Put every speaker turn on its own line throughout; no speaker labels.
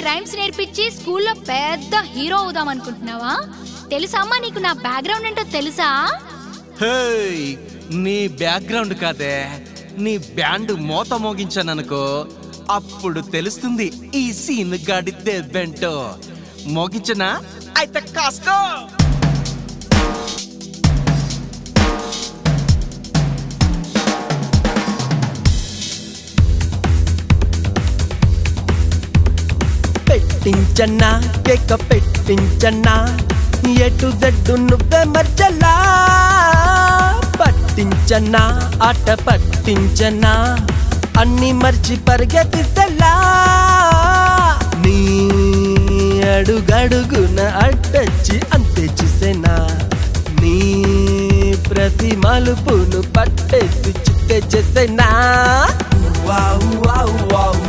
Rhymes నేర్పించి స్కూల్లో పెద్ద హీరో అవుదాం అనుకుంటున్నావా తెలుసా అమ్మా నీకు నా బ్యాక్గ్రౌండ్ ఏంటో తెలుసా
హేయ్ నీ బ్యాక్గ్రౌండ్ కాదే నీ బ్యాండ్ మోత మోగించాననుకో అప్పుడు తెలుస్తుంది ఈ సీన్ గాడి దెబ్బెంటో మోగించనా అయితే కాసుకో
పెట్టించన్నా కేక పెట్టించన్నా ఎటు జడ్డు నువ్వే మర్చలా పట్టించన్నా ఆట పట్టించన్నా అన్ని మర్చి పరిగెత్తిసలా నీ అడుగడుగున అడ్డొచ్చి అంతే చూసేనా నీ ప్రతి మలుపును పట్టేసి చిట్టే చేసేనా wow wow wow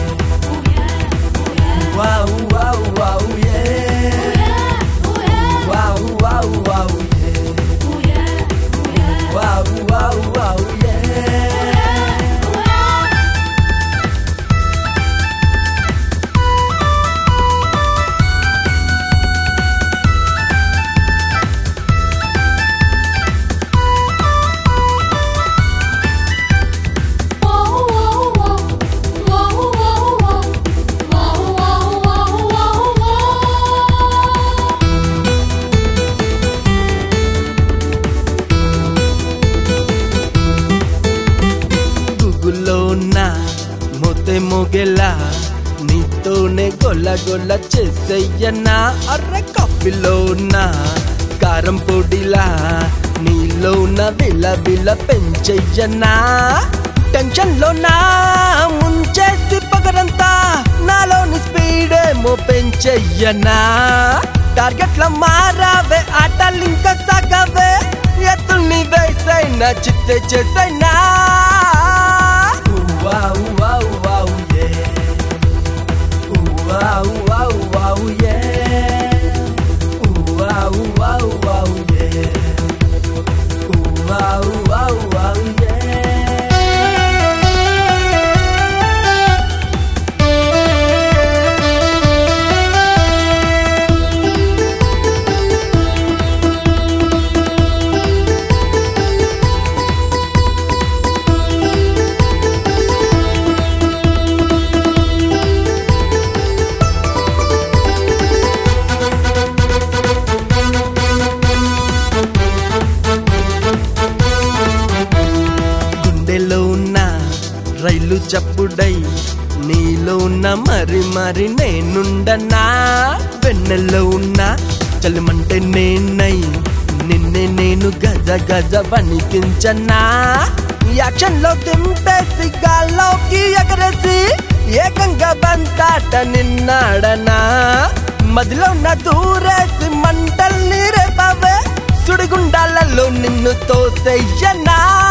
Wow, wow, wow, yeah. Wow, wow, wow, yeah. Wow, wow, wow, yeah. గూగుల్లో ఉన్న మోతే మోగేలా నీతోనే గొల్ల గొల్ల చేసేయన్నా అర్ర కాఫీలో ఉన్న కారం పొడిలా నీలో ఉన్న విల విల పెంచెయ్యన్నా టెన్షన్ లో నా ముంచేసి పగరంతా నాలోని స్పీడ్ ఏమో పెంచెయ్యనా టార్గెట్ల మారావే ఆటలు ఇంకా సాగవే ఎత్తుల్ని వేసైనా చిత్తే చేసైనా వావ్ వావ్ వావ్ యే వావ్ వావ్ వావ్ యే వావ్ వావ్ వావ్ యే వావ్ వావ్ వావ్ యే గుండెలో ఉన్న రైలు చప్పుడై నీలో ఉన్న మరి మరి నేనుండనా వెన్నెల్లో ఉన్న చలిమంటే నేనై నిన్నే నేను గజ గజ వణికించనా యాక్షన్ లో దింపేసి గాల్లోకి ఎగరేసి ఏకంగా బంతాట నిన్నాడనా మదిలో ఉన్న దూరేసి మంటల్ని రేపవే సుడిగుండాలలో నిన్ను తోసేయనా